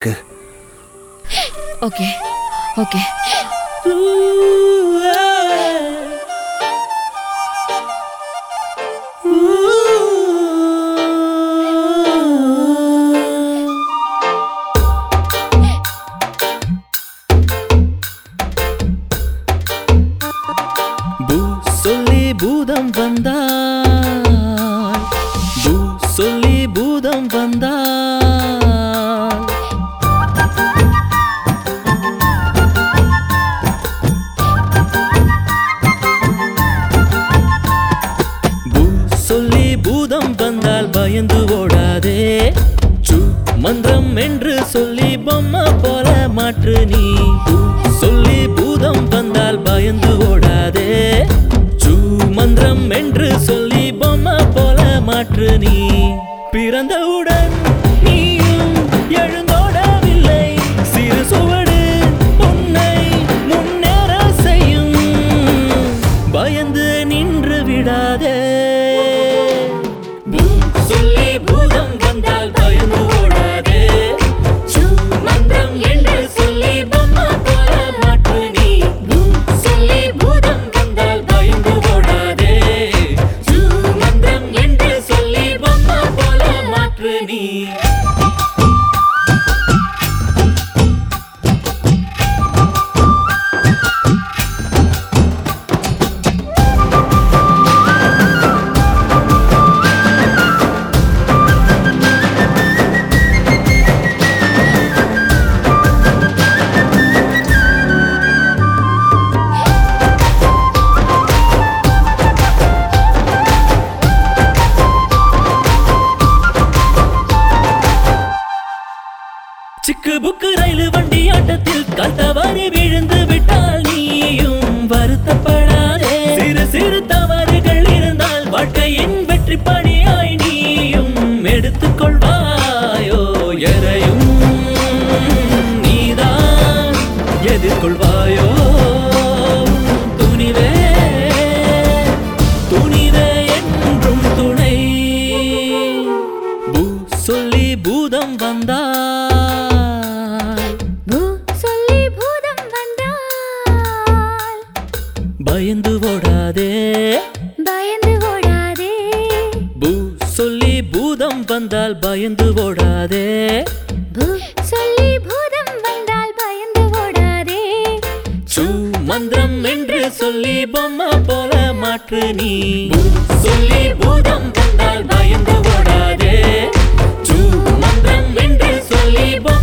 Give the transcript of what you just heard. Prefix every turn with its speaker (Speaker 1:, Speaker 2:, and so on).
Speaker 1: இருக்கு
Speaker 2: okay okay
Speaker 3: பூ சொல்லி பூதம் வந்தால் பூ சொல்லி பூதம் வந்தால் பூ சொல்லி பூதம் வந்தால் பயந்து ஓடாதே சு மந்திரம் என்று சொல்லி பொம்மை போல மாற்று நீ பூ சொல்லி பூதம் வந்தால் பயந்து ஓடாதே சு மந்திரம் என்று சொல்லி பொம்மை போல மாற்று நீ பிறந்தவுடன் நீயும் எழுந்தோடவில்லை சிறு சுவடு உன்னை முன்னேற செய்யும் பயந்து நின்று விடாதே பூ சொல்லி பூதம் வந்தால் பயந்து ஓடாதே சு மந்திரம் என்று சொல்லி பொம்மை போல மாற்று நீ பூ சொல்லி பூதம் வந்தால் பயந்து ஓடாதே சு மந்திரம் என்று சொல்லி பொம்மை போல மாற்று நீ சிக்கு புக்கு ரயில் வண்டி ஆட்டத்தில் கால் தவறி விழுந்து விட்டால் நீயும் வருத்தப்படாதே சிறு சிறு தவறுகள் இருந்தால் வாழ்க்கையின் வெற்றி பணியாய் நீயும் எடுத்துக் கொள்வாயோ எதையும் நீதான் எதிர்கொள்வாயோ துணிவே துணிவே என்றும் துணை பூ சொல்லி பூதம் வந்தால்
Speaker 2: பூ சொல்லி பூதம் வந்தால்
Speaker 3: பயந்து ஓடாதே
Speaker 2: பயந்து ஓடாதே
Speaker 3: பூ சொல்லி பூதம் வந்தால் பயந்து ஓடாதே
Speaker 2: பூ சொல்லி பூதம் வந்தால் பயந்து ஓடாதே
Speaker 3: சு மந்திரம் என்று சொல்லி பொம்மை போல மாற்று நீ பூ சொல்லி பூதம் வந்தால் பயந்து ஓடாதே சு மந்திரம் என்று சொல்லி பொம்மை